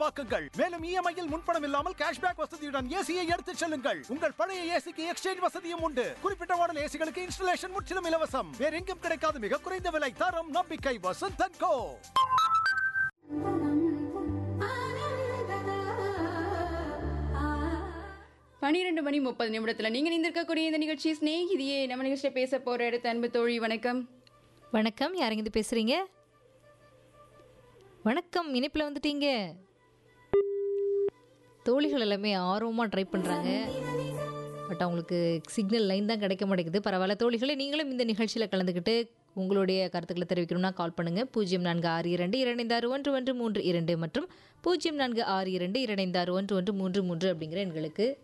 சொந்தமாக்குங்கள் மேலும் இஎம்ஐயில் முன்பணம் இல்லாமல் கேஷ்பேக் வசதியுடன் ஏசியை எடுத்துச் செல்லுங்கள் உங்கள் பழைய ஏசிக்கு எக்ஸ்சேஞ்ச் வசதியும் உண்டு குறிப்பிட்ட மாடல் ஏசிகளுக்கு இன்ஸ்டலேஷன் முற்றிலும் இலவசம் வேற எங்கும் கிடைக்காத மிக குறைந்த விலை தரம் நம்பிக்கை வசந்தன் கோ பன்னிரெண்டு மணி முப்பது நிமிடத்துல நீங்க நிந்திருக்கக்கூடிய இந்த நிகழ்ச்சி ஸ்நேகிதியே நம்ம நிகழ்ச்சியில பேச போற அடுத்த அன்பு தோழி வணக்கம் வணக்கம் யாருங்க இது பேசுறீங்க வணக்கம் இணைப்பில் வந்துட்டீங்க தோழிகள் எல்லாமே ஆர்வமாக ட்ரை பண்ணுறாங்க பட் அவங்களுக்கு சிக்னல் லைன் தான் கிடைக்க மாட்டேங்குது பரவாயில்ல தோழிகளே நீங்களும் இந்த நிகழ்ச்சியில் கலந்துக்கிட்டு உங்களுடைய கருத்துக்களை தெரிவிக்கணும்னா கால் பண்ணுங்கள் பூஜ்ஜியம் நான்கு ஆறு இரண்டு இரண்டைந்தாறு ஒன்று ஒன்று மூன்று இரண்டு மற்றும் பூஜ்ஜியம் நான்கு ஆறு இரண்டு இரண்டைந்தாறு ஒன்று ஒன்று மூன்று மூன்று அப்படிங்கிற எண்களுக்கு